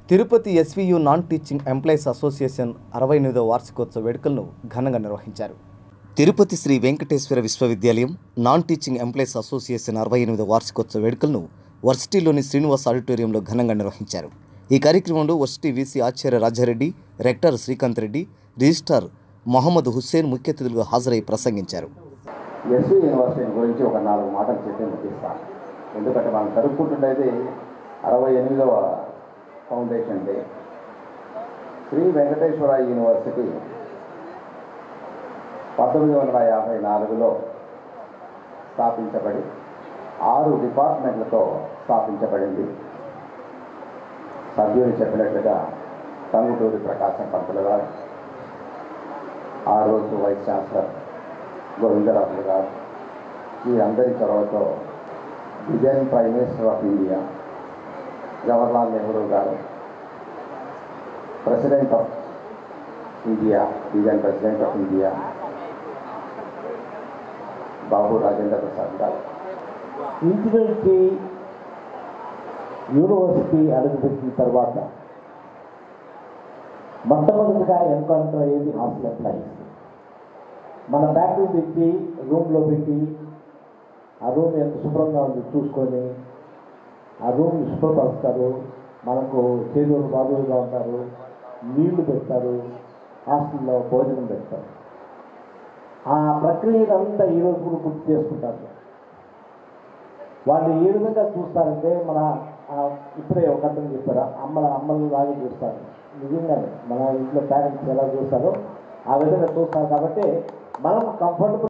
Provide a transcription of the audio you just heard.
Tirupati SVU non teaching employees association అరవై ఎనిమిదవ వార్షికోత్సవ వేడుకలను ఘనంగా నిర్వహించారు తిరుపతి శ్రీ వెంకటేశ్వర విశ్వవిద్యాలయం నాన్ టీచింగ్ ఎంప్లాయీస్ అసోసియేషన్ అరవై ఎనిమిదవ వార్షికోత్సవ వేడుకలను వర్సిటీలోని శ్రీనివాస్ ఆడిటోరియంలో ఘనంగా నిర్వహించారు ఈ కార్యక్రమంలో వర్సిటీ వీసీ ఆచార్య రాజారెడ్డి రెక్టర్ శ్రీకాంత్ రెడ్డి రిజిస్ట్రార్ మొహమ్మద్ హుస్సేన్ ముఖ్య అతిథులుగా హాజరై ప్రసంగించారు ఎస్వి యూనివర్సిటీ గురించి ఒక నాలుగు మాటలు చెప్పి ముగిస్తాను ఎందుకంటే మనం జరుపుకుంటుండేది అరవై ఎనిమిదవ foundation day Sri Venkateswara university పంతొమ్మిది వందల యాభై నాలుగులో స్థాపించబడి ఆరు డిపార్ట్మెంట్లతో స్థాపించబడింది సభ్యులు చెప్పినట్లుగా టంగుటూరి ప్రకాశం పంతులు గారు ఆ రోజు వైస్ ఛాన్సలర్ గోవిందరాజు గారు వీరందరి చొరవతో design prime minister of India Jawaharlal Nehru garu president of India design president of India Babu Rajendra Prasad garu ఇంజనీరింగ్కి యూనివర్సిటీ అడుగుపెట్టిన తర్వాత మొట్టమొదటిగా ఎన్కౌంటర్ అయ్యేది హాస్టల్ ఎంప్లాయీస్ మన బ్యాగులు పెట్టి రూమ్లో పెట్టి ఆ రూమ్ ఎంత శుభ్రంగా ఉంది చూసుకొని ఆ రూమ్ శుభ్రపరుస్తారు మనకు చేదోడు బాధువుగా ఉంటారు నీళ్లు పెడతారు హాస్టల్లో భోజనం పెడతారు ఆ ప్రక్రియనంతా ఈరోజు కూడా గుర్తు చేసుకుంటారు వాళ్ళు ఏ విధంగా చూస్తారంటే మన ఆ, ఇప్పుడే ఒక అతను చెప్పారు అమ్మల అమ్మల లాగా చూస్తారు నిజంగానే మన ఇంట్లో పేరెంట్స్ ఎలా చూస్తారో ఆ విధంగా చూస్తారు కాబట్టి మనం కంఫర్టబుల్